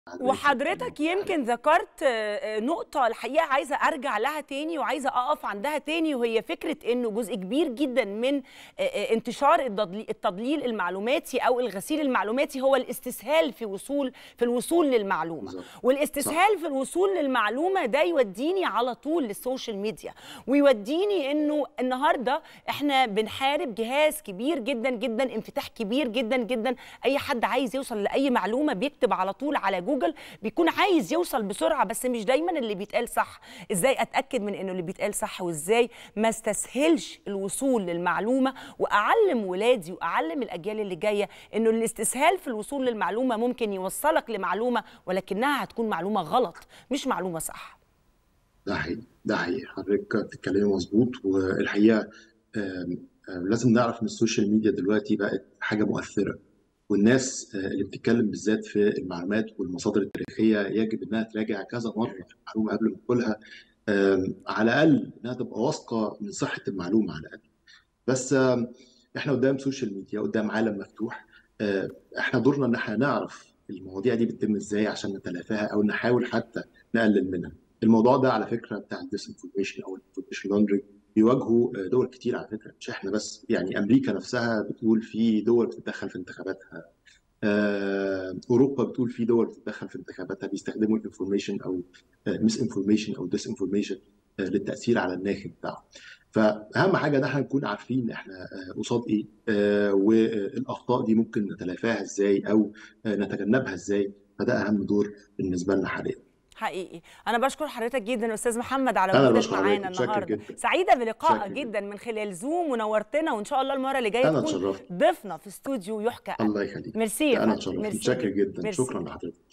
وحضرتك يمكن ذكرت نقطة الحقيقة عايزة أرجع لها تاني وعايزة أقف عندها تاني وهي فكرة إنه جزء كبير جدا من انتشار التضليل المعلوماتي أو الغسيل المعلوماتي هو الاستسهال في وصول في الوصول للمعلومة بالزبط. والاستسهال صح. في الوصول للمعلومة ده يوديني على طول للسوشيال ميديا ويوديني إنه النهاردة إحنا بنحارب جهاز كبير جدا جدا انفتاح كبير جدا جدا أي حد عايز يوصل لأي معلومة بيكتب على طول على جوجل جوجل بيكون عايز يوصل بسرعه بس مش دايما اللي بيتقال صح ازاي اتاكد من انه اللي بيتقال صح وازاي ما استسهلش الوصول للمعلومه واعلم ولادي واعلم الاجيال اللي جايه انه الاستسهال في الوصول للمعلومه ممكن يوصلك لمعلومه ولكنها هتكون معلومه غلط مش معلومه صح ده حقيقي ده حقيقي حضرتك بتتكلمي مظبوط والحقيقه لازم نعرف ان السوشيال ميديا دلوقتي بقت حاجه مؤثره والناس اللي بتتكلم بالذات في المعلومات والمصادر التاريخيه يجب انها تراجع كذا مره المعلومه قبل ما تقولها على الاقل انها تبقى واثقه من صحه المعلومه على الاقل بس احنا قدام سوشيال ميديا قدام عالم مفتوح احنا دورنا ان احنا نعرف المواضيع دي بتتم ازاي عشان نتلافاها او نحاول حتى نقلل منها الموضوع ده على فكره بتاع الديسانفورميشن او الانفورميشن لاندرينج بيواجهوا دول كتير على فكره مش احنا بس يعني امريكا نفسها بتقول في دول بتتدخل في انتخاباتها اوروبا بتقول في دول بتتدخل في انتخاباتها بيستخدموا الانفورميشن او ميس انفورميشن او ديس انفورميشن للتاثير على الناخب بتاعهم فاهم حاجه ان احنا نكون عارفين احنا قصاد ايه والاخطاء دي ممكن نتلافاها ازاي او نتجنبها ازاي فده اهم دور بالنسبه لنا حاليا حقيقي انا بشكر حضرتك جدا استاذ محمد على وجودك معانا النهارده سعيده بلقائك جدا من خلال زوم ونورتنا وان شاء الله المره اللي جايه تكون ضيفنا في استوديو يحكى الله يخليك ميرسي انا اتشرفت متشكر جدا ميرسي. شكرا لحضرتك